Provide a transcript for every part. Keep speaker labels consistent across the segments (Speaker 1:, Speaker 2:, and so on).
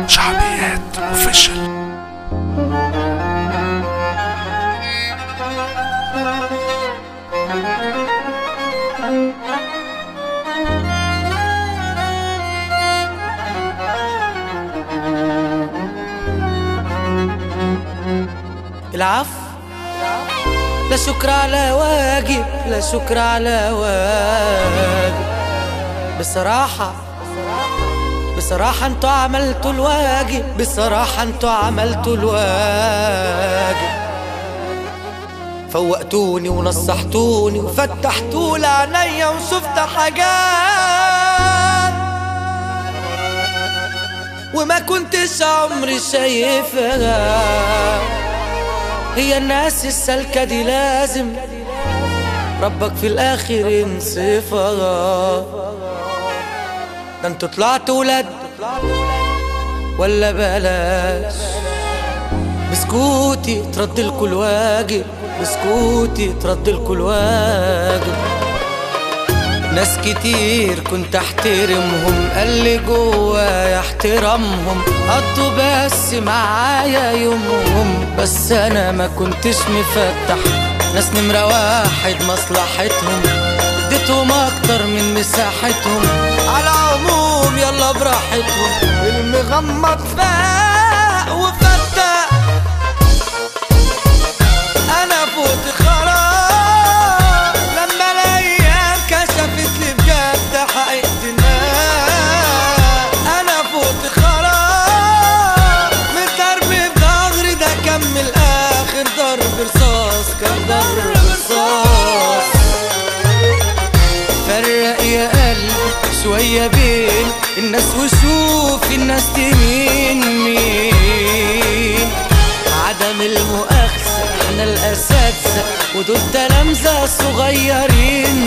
Speaker 1: شعبيات اوفيشال
Speaker 2: العفو لا شكر على واجب لا شكر على واجب بصراحة بصراحة انتوا عملتوا الواجب بصراحة انتوا عملتوا الواجب فوقتوني ونصحتوني وفتحتوا لي عينيا وشفت حاجات وما كنتش عمري شايفها هي الناس السالكة دي لازم ربك في الآخر ينصفها ده انتوا طلعتوا ولاد ولا بلاش بسكوتي ترد لكل واجب بسكوتي ترد لكل واجب ناس كتير كنت احترمهم قال لي جوايا احترامهم قضوا بس معايا يومهم بس انا ما كنتش مفتح ناس نمرة واحد مصلحتهم اديتهم اكتر من مساحتهم على عموم يلا براحتهم المغمض فاق وفتح انا فوت خلاص لما الايام كشفت لي بجد حقيقة الناس انا فوت خلاص من ضرب بظهري ده كمل اخر ضرب رصاص كان ضرب رصاص فرق يا قلبي شوية بين الناس وشوف الناس دي مين مين عدم المؤاخذة احنا الأساتذة ودول تلامذة صغيرين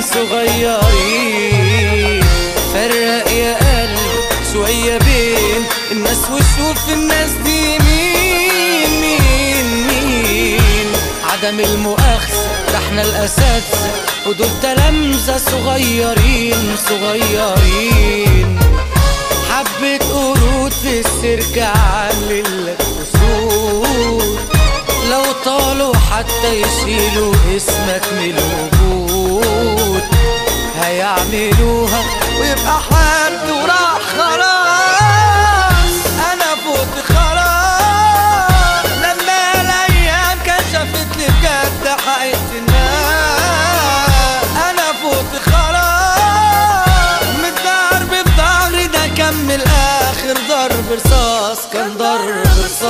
Speaker 2: صغيرين فرق يا قلبي شوية بين الناس وشوف الناس دي مين مين مين عدم المؤاخذة ده احنا الأساتذة ودول تلامذة صغيرين صغيرين حبة قرود في السيرك عامل لك أسود لو طالوا حتى يشيلوا اسمك من الوجود هيعملوها ويبقى حد وراح خلاص انا فوت خلاص لما الايام كشفت لي بجد حقيقة الناس انا فوت خلاص من ضرب بظهري ده كمل اخر ضرب رصاص كان ضرب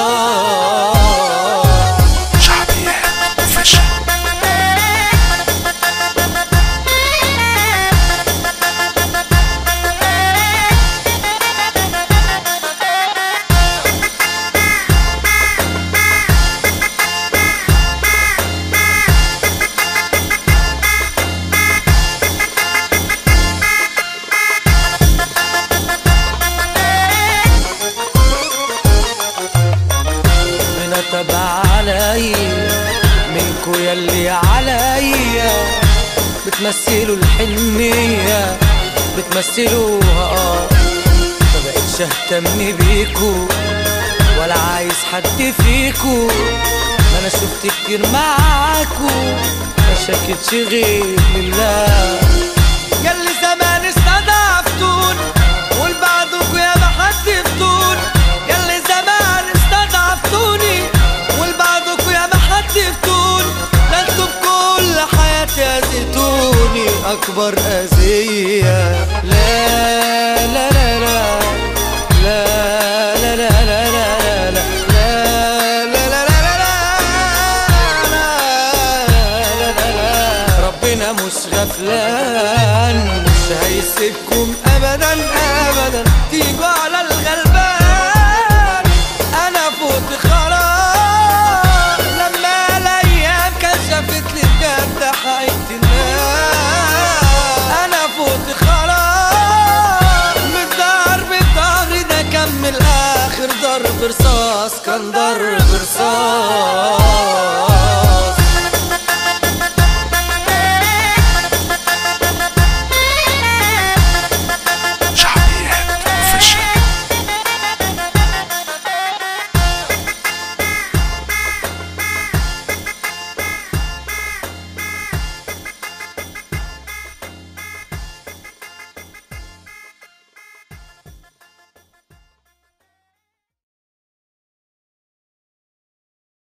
Speaker 2: رصاص
Speaker 1: شعبيات اوفيشال
Speaker 2: ربنا تبع عليا منكو يلي عليا بتمثلوا الحنية بتمثلوها اه مبقتش اهتم بيكو ولا عايز حد فيكو ما انا شفت كتير معاكو ما شكتش غير لله ياللي زمان استضعفتون والبعضكوا يا ما حد فتون ياللي زمان استضعفتوني والبعضكوا يا ما حد فتون ده انتوا بكل حياتي اذيتوني اكبر اذية لا لا لا لا لا لا لا لا لا لا لا لا لا لا لا لا لا لا ربنا مش غفلان مش هيسيبكم ابدا ابدا تيجوا على الغلبان انا فوت خلاص لما الايام كشفت لي بجد حقيقة الناس انا فوت خلاص من ضرب ظهري ده كمل اخر ضرب رصاص كان ضرب